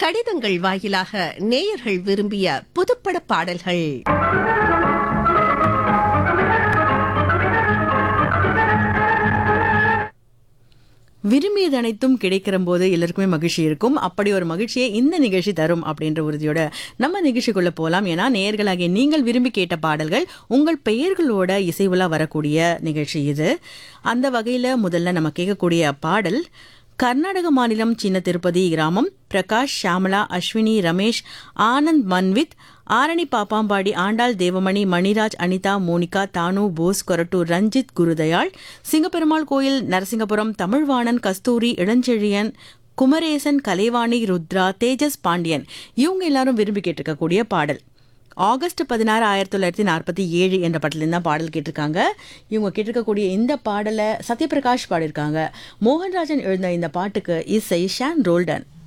கடிதங்கள் வாயிலாக நேயர்கள் விரும்பிய புதுப்பட பாடல்கள் விரும்பியது அனைத்தும் கிடைக்கிற போது எல்லாருக்குமே மகிழ்ச்சி இருக்கும் அப்படி ஒரு மகிழ்ச்சியை இந்த நிகழ்ச்சி தரும் அப்படின்ற உறுதியோட நம்ம நிகழ்ச்சிக்குள்ள போலாம் ஏன்னா நேயர்களாகிய நீங்கள் விரும்பி கேட்ட பாடல்கள் உங்கள் பெயர்களோட இசைவுலா வரக்கூடிய நிகழ்ச்சி இது அந்த வகையில முதல்ல நம்ம கேட்கக்கூடிய பாடல் கர்நாடக மாநிலம் சின்ன திருப்பதி கிராமம் பிரகாஷ் ஷாமலா அஸ்வினி ரமேஷ் ஆனந்த் மன்வித் ஆரணி பாப்பாம்பாடி ஆண்டாள் தேவமணி மணிராஜ் அனிதா மோனிகா தானு போஸ் கொரட்டூர் ரஞ்சித் குருதயாள் சிங்கப்பெருமாள் கோயில் நரசிங்கபுரம் தமிழ்வாணன் கஸ்தூரி இளஞ்செழியன் குமரேசன் கலைவாணி ருத்ரா தேஜஸ் பாண்டியன் இவங்க எல்லாரும் விரும்பி கேட்டிருக்கக்கூடிய பாடல் ஆகஸ்ட் பதினாறு ஆயிரத்தி தொள்ளாயிரத்தி நாற்பத்தி ஏழு என்ற படத்துலேருந்து தான் பாடல் கேட்டிருக்காங்க இவங்க கேட்டிருக்கக்கூடிய இந்த பாடலை சத்யபிரகாஷ் பாடியிருக்காங்க மோகன்ராஜன் எழுந்த இந்த பாட்டுக்கு இசை ஷான் ரோல்டன்